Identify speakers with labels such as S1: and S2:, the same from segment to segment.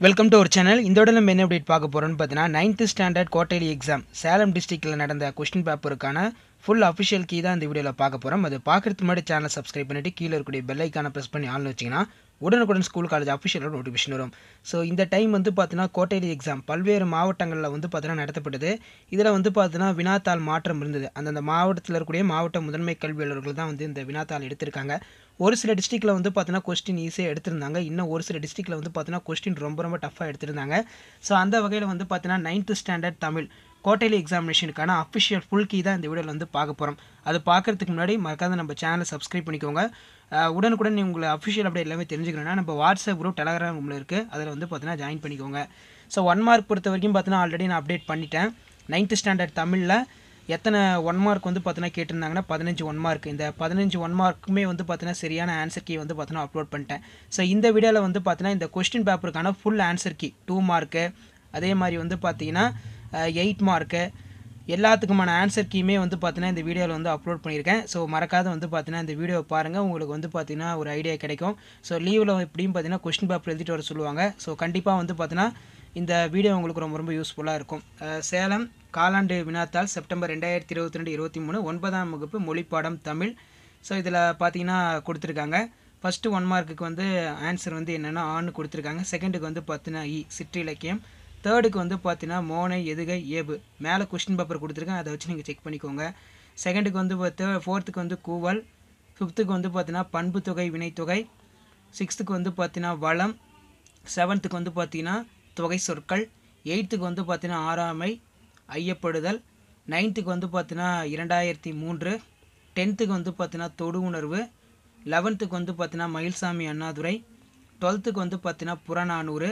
S1: welcome to ஒரு channel இந்த விட நம்ம என்ன அப்டேட் பார்க்க போகிறோம்னு பார்த்தீங்கன்னா ninth standard quarterly exam Salem டிஸ்ட்ரிக்ட்டில் நடந்த கொஸ்டின் பேப்பருக்கான ஃபுல் அஃபிஷியல் கீ தான் இந்த வீடியோவில் பார்க்க போகிறோம் அது பார்க்கறதுக்கு முன்னாடி சேனலை சப்ஸ்கிரைப் பண்ணிட்டு கீழே இருக்கக்கூடிய பெல் ஐக்கானை ப்ரெஸ் பண்ணி ஆன் வச்சிங்கன்னா உடனுக்குடன் ஸ்கூல் காலேஜ் அஃபிஷியலாக நோட்டிஃபிகேஷன் வரும் ஸோ இந்த டைம் வந்து பார்த்தீங்கன்னா கோட்டைலி எக்ஸாம் பல்வேறு மாவட்டங்களில் வந்து பார்த்தீங்கன்னா நடத்தப்பட்டது இதில் வந்து பார்த்தீங்கன்னா வினாத்தாள் மாற்றம் இருந்தது அந்தந்த மாவட்டத்தில் இருக்கக்கூடிய மாவட்ட முதன்மை கல்வியாளர்கள் தான் வந்து இந்த வினாத்தாள் எடுத்திருக்காங்க ஒரு சில டிஸ்ட்ரிக்டில் வந்து பார்த்தீங்கன்னா கொஸ்டின் ஈஸியாக எடுத்திருந்தாங்க இன்னும் ஒரு சில டிஸ்ட்ரிக்டில் வந்து பார்த்தீங்கன்னா கொஸ்டின் ரொம்ப ரொம்ப டஃப்பாக எடுத்திருந்தாங்க ஸோ அந்த வகையில் வந்து பார்த்தீங்கன்னா நைன்த்து ஸ்டாண்டர்ட் தமிழ் கோட்டைலி எக்ஸாமினேஷனுக்கான அஃபிஷியல் ஃபுல் கீ தான் இந்த வீடியோவில் வந்து பார்க்க போகிறோம் அது பார்க்கறதுக்கு முன்னாடி மறக்காத நம்ம சேனலை சப்ஸ்கிரைப் பண்ணிக்கோங்க அஹ் உடனுக்குடன் உங்களை அஃபிஷியல் அப்டேட் எல்லாமே தெரிஞ்சுக்கணும்னா நம்ம வாட்ஸ்அப் குரூப் டெலகிராம் குரூப்பில் இருக்குது அதில் வந்து பார்த்தீங்கன்னா ஜாயின் பண்ணிக்கோங்க ஸோ ஒன் மார்க் பொறுத்த வரைக்கும் பார்த்தீங்கன்னா ஆல்ரெடி நான் அப்டேட் பண்ணிட்டேன் நைன்த்து ஸ்டாண்டர்ட் தமிழில் எத்தனை ஒன் மார்க் வந்து பார்த்தீங்கன்னா கேட்டிருந்தாங்கன்னா பதினஞ்சு ஒன் மார்க் இந்த பதினஞ்சு ஒன் மார்க்குமே வந்து பார்த்தீங்கன்னா சரியான ஆன்சர் கீ வந்து பார்த்தீங்கன்னா அப்லோட் பண்ணிட்டேன் ஸோ இந்த வீடியோவில் வந்து பார்த்தீங்கன்னா இந்த கொஸ்டின் பேப்பருக்கான full answer key two mark அதே மாதிரி வந்து பார்த்தீங்கன்னா எயிட் மார்க்கு எல்லாத்துக்குமான ஆன்சர் கீமே வந்து பார்த்தீங்கன்னா இந்த வீடியோவில் வந்து அப்லோட் பண்ணியிருக்கேன் ஸோ மறக்காத வந்து பார்த்தீங்கன்னா இந்த வீடியோவை பாருங்கள் உங்களுக்கு வந்து பார்த்தீங்கன்னா ஒரு ஐடியா கிடைக்கும் ஸோ லீவில் எப்படியும் பார்த்தீங்கன்னா கொஸ்டின் பேப்பர் எழுதிட்டு வர சொல்லுவாங்க ஸோ கண்டிப்பாக வந்து பார்த்தீங்கன்னா இந்த வீடியோ உங்களுக்கு ரொம்ப ரொம்ப யூஸ்ஃபுல்லாக இருக்கும் அஹ் சேலம் காலாண்டு வினாத்தாள் செப்டம்பர் ரெண்டாயிரத்தி இருபத்தி ரெண்டு இருபத்தி மூணு ஒன்பதாம் வகுப்பு மொழிப்பாடம் தமிழ் ஸோ இதில் பார்த்தீங்கன்னா கொடுத்துருக்காங்க ஃபஸ்ட்டு ஒன் மார்க்குக்கு வந்து ஆன்சர் வந்து என்னென்னா ஆன்னு கொடுத்துருக்காங்க செகண்டுக்கு வந்து பார்த்தீங்கன்னா இ சிற்றிலக்கியம் தேர்டுக்கு வந்து பார்த்தீங்கன்னா மோனை எதுகை ஏபு மேலே கொஸ்டின் பேப்பர் கொடுத்துருக்கேன் அதை வச்சு நீங்கள் செக் பண்ணிக்கோங்க செகண்டுக்கு வந்து பார்த்தா ஃபோர்த்துக்கு வந்து கூவல் ஃபிஃப்த்துக்கு வந்து பார்த்தீங்கன்னா பண்புத்தொகை வினைத்தொகை சிக்ஸ்த்துக்கு வந்து பார்த்தீங்கன்னா வளம் செவன்த்துக்கு வந்து பார்த்தீங்கன்னா தொகை சொற்கள் எயித்துக்கு வந்து பார்த்தீங்கன்னா ஆறாமை ஐயப்படுதல் நைன்த்துக்கு வந்து பார்த்தீங்கன்னா இரண்டாயிரத்தி மூன்று டென்த்துக்கு வந்து பார்த்தீங்கன்னா தொடு உணர்வு லெவன்த்துக்கு வந்து பார்த்தீங்கன்னா மயில்சாமி அண்ணாதுரை டுவெல்த்துக்கு வந்து பார்த்தீங்கன்னா புறநானூறு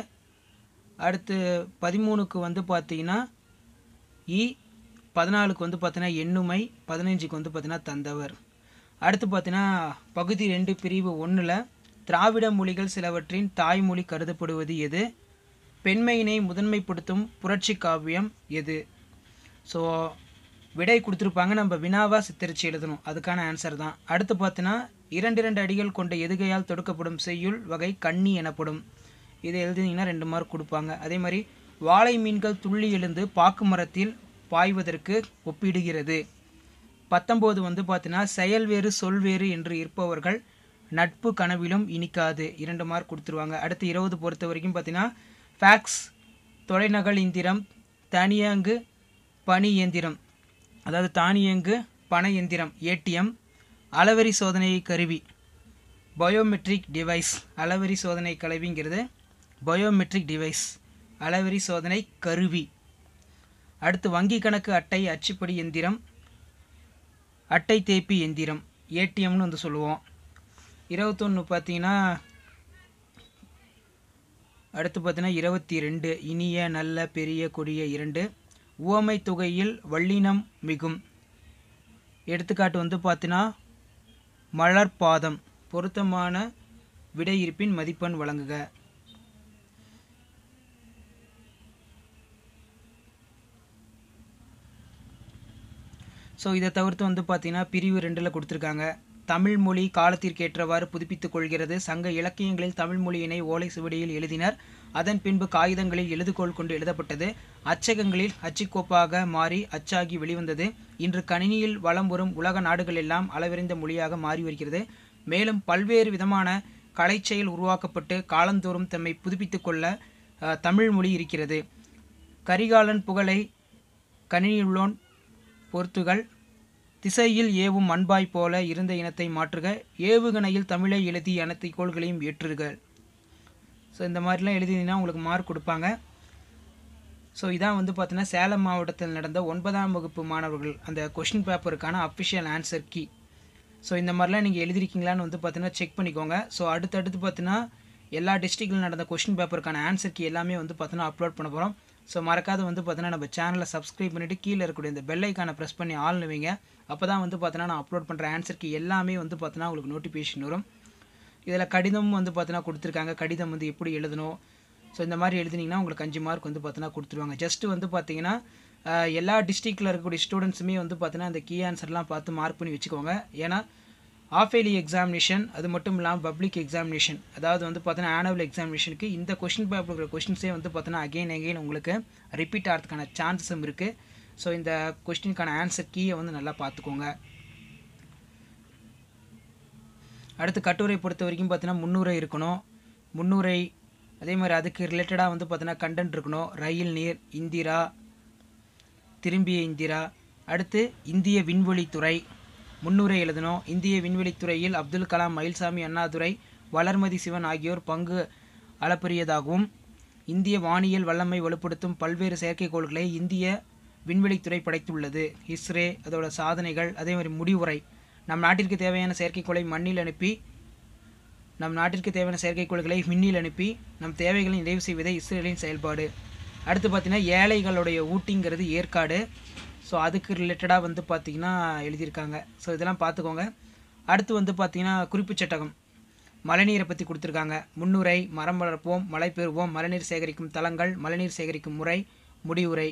S1: அடுத்து பதிமூணுக்கு வந்து பார்த்தீங்கன்னா இ பதினாலுக்கு வந்து பார்த்தீங்கன்னா எண்ணுமை பதினஞ்சுக்கு வந்து பார்த்தீங்கன்னா தந்தவர் அடுத்து பார்த்தீங்கன்னா பகுதி ரெண்டு பிரிவு ஒன்றில் திராவிட மொழிகள் சிலவற்றின் தாய்மொழி கருதப்படுவது எது பெண்மையினை முதன்மைப்படுத்தும் புரட்சி காவியம் எது ஸோ விடை கொடுத்துருப்பாங்க நம்ம வினாவா சித்தரித்து எழுதணும் அதுக்கான ஆன்சர் தான் அடுத்து பார்த்தீங்கன்னா இரண்டு இரண்டு அடிகள் கொண்ட எதுகையால் தொடுக்கப்படும் செய்யுள் வகை கண்ணி எனப்படும் இதை எழுதினீங்கன்னா ரெண்டு மார்க் கொடுப்பாங்க அதே மாதிரி வாழை மீன்கள் துள்ளி எழுந்து பாக்கு மரத்தில் பாய்வதற்கு ஒப்பிடுகிறது பத்தொம்போது வந்து பார்த்தீங்கன்னா செயல் வேறு சொல் வேறு என்று இருப்பவர்கள் நட்பு கனவிலும் இனிக்காது இரண்டு மார்க் கொடுத்துருவாங்க அடுத்து இருபது பொறுத்த வரைக்கும் பார்த்தீங்கன்னா ஃபேக்ஸ் தொலைநகல் இயந்திரம் தனியங்கு பணி இயந்திரம் அதாவது தானியங்கு பண இயந்திரம் ஏடிஎம் அளவரி சோதனை கருவி பயோமெட்ரிக் டிவைஸ் அளவரி சோதனை கருவிங்கிறது பயோமெட்ரிக் டிவைஸ் அளவரி சோதனை கருவி அடுத்து வங்கி கணக்கு அட்டை அச்சுப்படி எந்திரம் அட்டை தேப்பி எந்திரம் ஏடிஎம்னு வந்து சொல்லுவோம் இருபத்தொன்று பார்த்தீங்கன்னா அடுத்து பார்த்தீங்கன்னா இருபத்தி ரெண்டு இனிய நல்ல பெரிய கொடிய இரண்டு உவமை தொகையில் வல்லினம் மிகும் எடுத்துக்காட்டு வந்து பார்த்தீங்கன்னா மலர்பாதம் பொருத்தமான விடை இருப்பின் மதிப்பெண் வழங்குக ஸோ இதை தவிர்த்து வந்து பார்த்தீங்கன்னா பிரிவு ரெண்டில் கொடுத்துருக்காங்க தமிழ் மொழி காலத்திற்கேற்றவாறு புதுப்பித்துக் கொள்கிறது சங்க இலக்கியங்களில் தமிழ் மொழியினை ஓலை சுவடியில் எழுதினர் அதன் பின்பு காகிதங்களில் எழுதுகோள் கொண்டு எழுதப்பட்டது அச்சகங்களில் அச்சுக்கோப்பாக மாறி அச்சாகி வெளிவந்தது இன்று கணினியில் வலம் வரும் உலக நாடுகள் எல்லாம் அளவிறந்த மொழியாக மாறி வருகிறது மேலும் பல்வேறு விதமான கலைச்செயல் உருவாக்கப்பட்டு காலந்தோறும் தம்மை புதுப்பித்துக் கொள்ள அஹ், தமிழ் மொழி இருக்கிறது கரிகாலன் புகழை கணினியுள்ளோன் பொறுத்துகள் திசையில் ஏவும் அன்பாய் போல இருந்த இனத்தை மாற்றுக ஏவுகணையில் தமிழை எழுதி அனைத்து கோள்களையும் ஏற்றுக ஸோ இந்த மாதிரிலாம் எழுதினீங்கன்னா உங்களுக்கு மார்க் கொடுப்பாங்க ஸோ இதான் வந்து பார்த்தீங்கன்னா சேலம் மாவட்டத்தில் நடந்த ஒன்பதாம் வகுப்பு மாணவர்கள் அந்த கொஷின் பேப்பருக்கான அஃபிஷியல் ஆன்சர் கீ ஸோ இந்த மாதிரிலாம் நீங்கள் எழுதிருக்கீங்களான்னு வந்து பார்த்தீங்கன்னா செக் பண்ணிக்கோங்க ஸோ அடுத்தடுத்து பார்த்தீங்கன்னா எல்லா டிஸ்ட்ரிக்டில் நடந்த கொஷின் பேப்பருக்கான ஆன்சர் கீ எல்லாமே வந்து பார்த்தீங்கன்னா அப்லோட் பண்ண போகிறோம் ஸோ மறக்காத வந்து பார்த்தீங்கன்னா நம்ம சேனலை சப்ஸ்கிரைப் பண்ணிவிட்டு கீழே இருக்கக்கூடிய இந்த பெல் ஐக்கானை ப்ரெஸ் பண்ணி ஆள் வைங்க அப்போ தான் வந்து பார்த்தீங்கன்னா நான் அப்லோட் பண்ணுற ஆன்சர் கீ எல்லாமே வந்து பார்த்தீங்கன்னா உங்களுக்கு நோட்டிஃபிகேஷன் வரும் இதில் கடிதமும் வந்து பார்த்தீங்கன்னா கொடுத்துருக்காங்க கடிதம் வந்து எப்படி எழுதணும் ஸோ இந்த மாதிரி எழுதுனீங்கன்னா உங்களுக்கு அஞ்சு மார்க் வந்து பார்த்தீங்கன்னா கொடுத்துருவாங்க ஜஸ்ட் வந்து பார்த்தீங்கன்னா அஹ், எல்லா டிஸ்ட்ரிக்டில் இருக்கக்கூடிய ஸ்டூடெண்ட்ஸுமே வந்து பார்த்தீங்கன்னா அந்த கீ ஆன்சர்லாம் பார்த்து மார்க் பண்ணி வச்சுக்கோங்க ஏன்னா ஆஃப் இயர்லி எக்ஸாமினேஷன் அது மட்டும் இல்லாமல் பப்ளிக் எக்ஸாமினேஷன் அதாவது வந்து பார்த்தீங்கன்னா ஆனுவல் எக்ஸாமினேஷனுக்கு இந்த கொஷின் பேப்பர் இருக்கிற கொஷின்ஸே வந்து பார்த்தீங்கன்னா அகெயின் அகெயின் உங்களுக்கு ரிப்பீட் ஆகிறதுக்கான சான்சஸும் இருக்குது ஸோ இந்த கொஸ்டினுக்கான ஆன்சர் கீயை வந்து நல்லா பார்த்துக்கோங்க அடுத்து கட்டுரை பொறுத்த வரைக்கும் பார்த்தீங்கன்னா முன்னுரை இருக்கணும் முன்னுரை அதே மாதிரி அதுக்கு ரிலேட்டடாக வந்து பார்த்தீங்கன்னா கண்டென்ட் இருக்கணும் ரயில் நீர் இந்திரா திரும்பிய இந்திரா அடுத்து இந்திய விண்வெளித்துறை முன்னுரை எழுதணும் இந்திய விண்வெளித்துறையில் அப்துல் கலாம் மயில்சாமி அண்ணாதுரை வளர்மதி சிவன் ஆகியோர் பங்கு அளப்பரியதாகவும் இந்திய வானியல் வல்லமை வலுப்படுத்தும் பல்வேறு செயற்கைக்கோள்களை இந்திய விண்வெளித்துறை படைத்துள்ளது இஸ்ரே அதோட சாதனைகள் அதே மாதிரி முடிவுரை நம் நாட்டிற்கு தேவையான செயற்கைக்கோளை மண்ணில் அனுப்பி நம் நாட்டிற்கு தேவையான செயற்கைக்கோள்களை விண்ணில் அனுப்பி நம் தேவைகளை நிறைவு செய்வதே இஸ்ரேலின் செயல்பாடு அடுத்து பார்த்தீங்கன்னா ஏழைகளுடைய ஊட்டிங்கிறது ஏற்காடு ஸோ அதுக்கு ரிலேட்டடாக வந்து பார்த்திங்கன்னா எழுதியிருக்காங்க ஸோ இதெல்லாம் பார்த்துக்கோங்க அடுத்து வந்து பார்த்திங்கன்னா குறிப்பு சட்டகம் மழைநீரை பற்றி கொடுத்துருக்காங்க முன்னுரை மரம் வளர்ப்போம் மழை பெறுவோம் மழைநீர் சேகரிக்கும் தளங்கள் மழைநீர் சேகரிக்கும் முறை முடிவுரை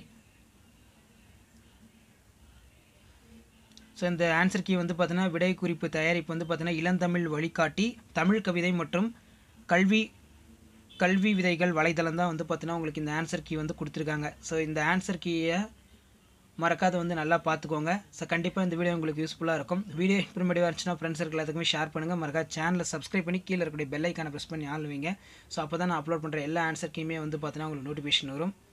S1: ஸோ இந்த ஆன்சர் கீ வந்து பார்த்தீங்கன்னா விடை குறிப்பு தயாரிப்பு வந்து பார்த்தீங்கன்னா இளந்தமிழ் வழிகாட்டி தமிழ் கவிதை மற்றும் கல்வி கல்வி விதைகள் வலைதளம் தான் வந்து பார்த்தீங்கன்னா உங்களுக்கு இந்த ஆன்சர் கீ வந்து கொடுத்துருக்காங்க ஸோ இந்த ஆன்சர் கீயை மறக்காத வந்து நல்லா பார்த்துக்கோங்க ஸோ கண்டிப்பாக இந்த வீடியோ உங்களுக்கு யூஸ்ஃபுல்லாக இருக்கும் வீடியோ இன்ஃபர்மேட்டிவாக இருந்துச்சுன்னா ஃப்ரெண்ட்ஸ் எல்லாத்துக்குமே ஷேர் பண்ணுங்கள் மறக்காத சேனலை சப்ஸ்கிரைப் பண்ணி கீழே இருக்கக்கூடிய பெல் ஐக்கானை ப்ரெஸ் பண்ணி ஆள் வைங்க ஸோ அப்போ தான் நான் அப்லோட் பண்ணுற எல்லா ஆன்சர் கீமே வந்து பார்த்தீங்கன்னா உங்களுக்கு நோட்டிஃபிகேஷன் வரும்